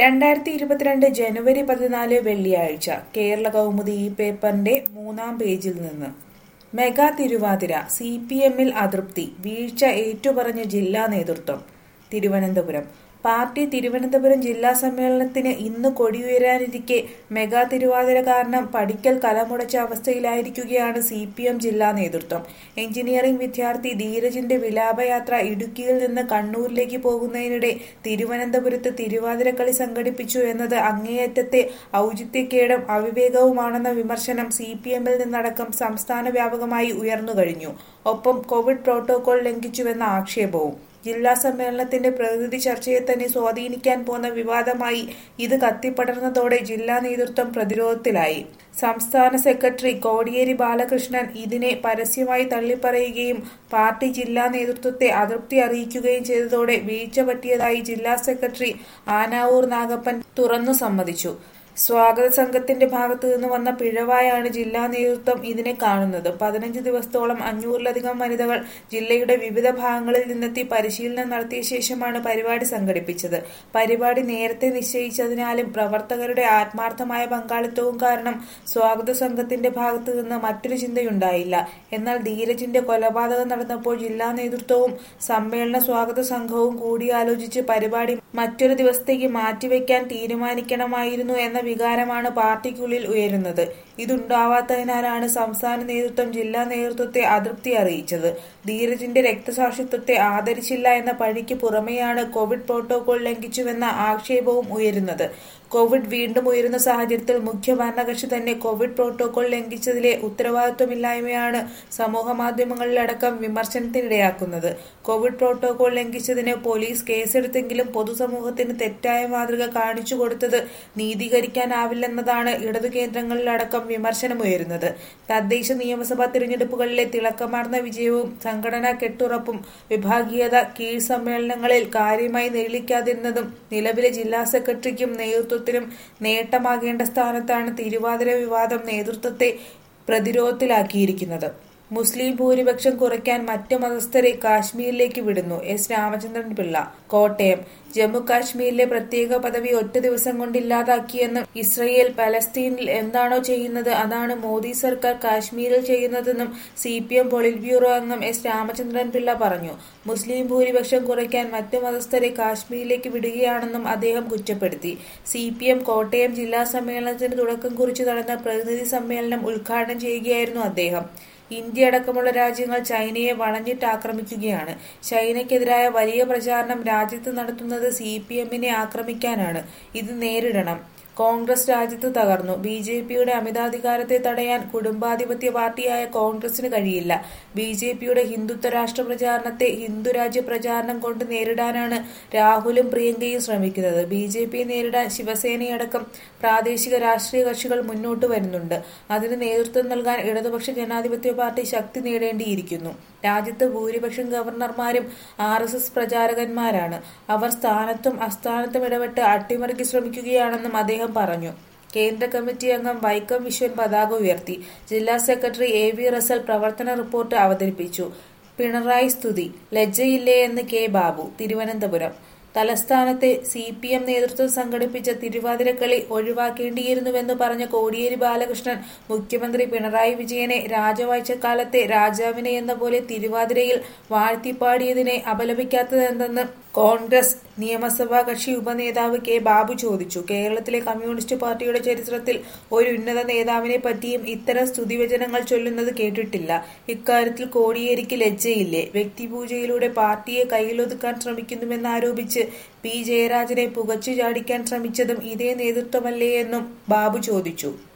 രണ്ടായിരത്തി ഇരുപത്തിരണ്ട് ജനുവരി പതിനാല് വെള്ളിയാഴ്ച കേരള കൗമുദി ഈ പേപ്പറിന്റെ മൂന്നാം പേജിൽ നിന്ന് മെഗാ തിരുവാതിര സി പി എമ്മിൽ അതൃപ്തി വീഴ്ച ഏറ്റുപറഞ്ഞ ജില്ലാ നേതൃത്വം തിരുവനന്തപുരം പാർട്ടി തിരുവനന്തപുരം ജില്ലാ സമ്മേളനത്തിന് ഇന്ന് കൊടിയുയരാനിരിക്കെ മെഗാ തിരുവാതിര കാരണം പടിക്കൽ കലമുടച്ച അവസ്ഥയിലായിരിക്കുകയാണ് സി പി എം ജില്ലാ നേതൃത്വം എഞ്ചിനീയറിംഗ് വിദ്യാർത്ഥി ധീരജിന്റെ വിലാപയാത്ര ഇടുക്കിയിൽ നിന്ന് കണ്ണൂരിലേക്ക് പോകുന്നതിനിടെ തിരുവനന്തപുരത്ത് തിരുവാതിരക്കളി സംഘടിപ്പിച്ചു എന്നത് അങ്ങേയറ്റത്തെ ഔചിത്യക്കേടും അവിവേകവുമാണെന്ന വിമർശനം സി പി എമ്മിൽ നിന്നടക്കം സംസ്ഥാന വ്യാപകമായി ഉയർന്നുകഴിഞ്ഞു ഒപ്പം കോവിഡ് പ്രോട്ടോകോൾ ലംഘിച്ചുവെന്ന ആക്ഷേപവും ജില്ലാ സമ്മേളനത്തിന്റെ പ്രതിനിധി ചർച്ചയെ തന്നെ സ്വാധീനിക്കാൻ പോന്ന വിവാദമായി ഇത് കത്തിപ്പടർന്നതോടെ ജില്ലാ നേതൃത്വം പ്രതിരോധത്തിലായി സംസ്ഥാന സെക്രട്ടറി കോടിയേരി ബാലകൃഷ്ണൻ ഇതിനെ പരസ്യമായി തള്ളിപ്പറയുകയും പാർട്ടി ജില്ലാ നേതൃത്വത്തെ അതൃപ്തി അറിയിക്കുകയും ചെയ്തതോടെ വീഴ്ച പറ്റിയതായി ജില്ലാ സെക്രട്ടറി ആനാവൂർ നാഗപ്പൻ തുറന്നു സമ്മതിച്ചു സ്വാഗത സംഘത്തിന്റെ ഭാഗത്തു നിന്ന് വന്ന പിഴവായാണ് ജില്ലാ നേതൃത്വം ഇതിനെ കാണുന്നത് പതിനഞ്ച് ദിവസത്തോളം അഞ്ഞൂറിലധികം വനിതകൾ ജില്ലയുടെ വിവിധ ഭാഗങ്ങളിൽ നിന്നെത്തി പരിശീലനം നടത്തിയ ശേഷമാണ് പരിപാടി സംഘടിപ്പിച്ചത് പരിപാടി നേരത്തെ നിശ്ചയിച്ചതിനാലും പ്രവർത്തകരുടെ ആത്മാർത്ഥമായ പങ്കാളിത്തവും കാരണം സ്വാഗത സംഘത്തിന്റെ ഭാഗത്തു നിന്ന് മറ്റൊരു ചിന്തയുണ്ടായില്ല എന്നാൽ ധീരജിന്റെ കൊലപാതകം നടന്നപ്പോൾ ജില്ലാ നേതൃത്വവും സമ്മേളന സ്വാഗത സംഘവും കൂടിയാലോചിച്ച് പരിപാടി മറ്റൊരു ദിവസത്തേക്ക് മാറ്റിവെക്കാൻ തീരുമാനിക്കണമായിരുന്നു എന്ന വികാരമാണ് പാർട്ടിക്കുള്ളിൽ ഉയരുന്നത് ഇതുണ്ടാവാത്തതിനാലാണ് സംസ്ഥാന നേതൃത്വം ജില്ലാ നേതൃത്വത്തെ അതൃപ്തി അറിയിച്ചത് ധീരജിന്റെ രക്തസാക്ഷിത്വത്തെ ആദരിച്ചില്ല എന്ന പഴിക്ക് പുറമെയാണ് കോവിഡ് പ്രോട്ടോകോൾ ലംഘിച്ചുവെന്ന ആക്ഷേപവും ഉയരുന്നത് കോവിഡ് വീണ്ടും ഉയരുന്ന സാഹചര്യത്തിൽ മുഖ്യ ഭരണകക്ഷി തന്നെ കോവിഡ് പ്രോട്ടോകോൾ ലംഘിച്ചതിലെ ഉത്തരവാദിത്വമില്ലായ്മയാണ് സമൂഹ മാധ്യമങ്ങളിലടക്കം വിമർശനത്തിനിടയാക്കുന്നത് കോവിഡ് പ്രോട്ടോകോൾ ലംഘിച്ചതിന് പോലീസ് കേസെടുത്തെങ്കിലും പൊതുസമൂഹത്തിന് തെറ്റായ മാതൃക കാണിച്ചു കൊടുത്തത് നീതീകരിക്കാനാവില്ലെന്നതാണ് ഇടതു കേന്ദ്രങ്ങളിലടക്കം വിമർശനമുയരുന്നത് തദ്ദേശ നിയമസഭാ തിരഞ്ഞെടുപ്പുകളിലെ തിളക്കമാർന്ന വിജയവും സംഘടനാ കെട്ടുറപ്പും വിഭാഗീയത കീഴ് സമ്മേളനങ്ങളിൽ കാര്യമായി നിഴലിക്കാതിരുന്നതും നിലവിലെ ജില്ലാ സെക്രട്ടറിക്കും നേതൃത്വത്തിനും നേട്ടമാകേണ്ട സ്ഥാനത്താണ് തിരുവാതിര വിവാദം നേതൃത്വത്തെ പ്രതിരോധത്തിലാക്കിയിരിക്കുന്നത് മുസ്ലിം ഭൂരിപക്ഷം കുറയ്ക്കാൻ മറ്റ് മതസ്ഥരെ കാശ്മീരിലേക്ക് വിടുന്നു എസ് രാമചന്ദ്രൻ പിള്ള കോട്ടയം ജമ്മു കാശ്മീരിലെ പ്രത്യേക പദവി ഒറ്റ ദിവസം കൊണ്ട് ഇല്ലാതാക്കിയെന്നും ഇസ്രയേൽ പലസ്തീനിൽ എന്താണോ ചെയ്യുന്നത് അതാണ് മോദി സർക്കാർ കാശ്മീരിൽ ചെയ്യുന്നതെന്നും C P M polit bureau അംഗം എസ് രാമചന്ദ്രൻ പിള്ള പറഞ്ഞു മുസ്ലിം ഭൂരിപക്ഷം കുറയ്ക്കാൻ മറ്റ് മതസ്ഥരെ കാശ്മീരിലേക്ക് വിടുകയാണെന്നും അദ്ദേഹം കുറ്റപ്പെടുത്തി സി പി എം കോട്ടയം ജില്ലാ സമ്മേളനത്തിന് തുടക്കം കുറിച്ച് നടന്ന പ്രതിനിധി സമ്മേളനം ഉദ്ഘാടനം ചെയ്യുകയായിരുന്നു അദ്ദേഹം ഇന്ത്യ അടക്കമുള്ള രാജ്യങ്ങൾ ചൈനയെ വളഞ്ഞിട്ട് ആക്രമിക്കുകയാണ് ചൈനയ്ക്കെതിരായ വലിയ പ്രചാരണം രാജ്യത്ത് നടത്തുന്നത് സി പി എമ്മിനെ ആക്രമിക്കാനാണ് ഇത് നേരിടണം കോൺഗ്രസ് രാജ്യത്ത് തകർന്നു ബി ജെ പിയുടെ അമിതാധികാരത്തെ തടയാൻ കുടുംബാധിപത്യ പാർട്ടിയായ കോൺഗ്രസിന് കഴിയില്ല ബി ജെ പിയുടെ ഹിന്ദുത്വ രാഷ്ട്ര പ്രചാരണത്തെ ഹിന്ദുരാജ്യ പ്രചാരണം കൊണ്ട് നേരിടാനാണ് രാഹുലും പ്രിയങ്കയും ശ്രമിക്കുന്നത് ബി ജെ പിയെ നേരിടാൻ ശിവസേനയടക്കം പ്രാദേശിക രാഷ്ട്രീയ കക്ഷികൾ മുന്നോട്ട് വരുന്നുണ്ട് അതിന് നേതൃത്വം നൽകാൻ ഇടതുപക്ഷ ജനാധിപത്യ പാർട്ടി ശക്തി നേടേണ്ടിയിരിക്കുന്നു രാജ്യത്ത് ഭൂരിപക്ഷം ഗവർണർമാരും ആർ എസ് എസ് പ്രചാരകന്മാരാണ് അവർ സ്ഥാനത്തും അസ്ഥാനത്തും ഇടപെട്ട് അട്ടിമറിക്ക് ശ്രമിക്കുകയാണെന്നും അദ്ദേഹം പറഞ്ഞു കേന്ദ്ര കമ്മിറ്റി അംഗം വൈക്കം വിശ്വൻ പതാക ഉയർത്തി ജില്ലാ സെക്രട്ടറി എ വി റസൽ പ്രവർത്തന റിപ്പോർട്ട് അവതരിപ്പിച്ചു പിണറായി സ്തുതി ലജ്ജയില്ലേ എന്ന് കെ ബാബു തിരുവനന്തപുരം തലസ്ഥാനത്തെ സി പി എം നേതൃത്വം സംഘടിപ്പിച്ച തിരുവാതിരക്കളി ഒഴിവാക്കേണ്ടിയിരുന്നുവെന്ന് പറഞ്ഞ കോടിയേരി ബാലകൃഷ്ണൻ മുഖ്യമന്ത്രി പിണറായി വിജയനെ രാജവാഴ്ചക്കാലത്തെ രാജാവിനെ എന്ന പോലെ തിരുവാതിരയിൽ വാഴ്ത്തിപ്പാടിയതിനെ അപലപിക്കാത്തതെന്തെന്ന് കോൺഗ്രസ് നിയമസഭാ കക്ഷി ഉപനേതാവ് കെ ബാബു ചോദിച്ചു കേരളത്തിലെ കമ്മ്യൂണിസ്റ്റ് പാർട്ടിയുടെ ചരിത്രത്തിൽ ഒരു ഉന്നത നേതാവിനെ പറ്റിയും ഇത്തരം സ്തുതിവചനങ്ങൾ ചൊല്ലുന്നത് കേട്ടിട്ടില്ല ഇക്കാര്യത്തിൽ കോടിയേരിക്ക് ലജ്ജയില്ലേ വ്യക്തിപൂജയിലൂടെ പാർട്ടിയെ കയ്യിലൊതുക്കാൻ ശ്രമിക്കുന്നുവെന്നാരോപിച്ച് പി ജയരാജനെ പുകച്ചു ചാടിക്കാൻ ശ്രമിച്ചതും ഇതേ നേതൃത്വമല്ലേ എന്നും ബാബു ചോദിച്ചു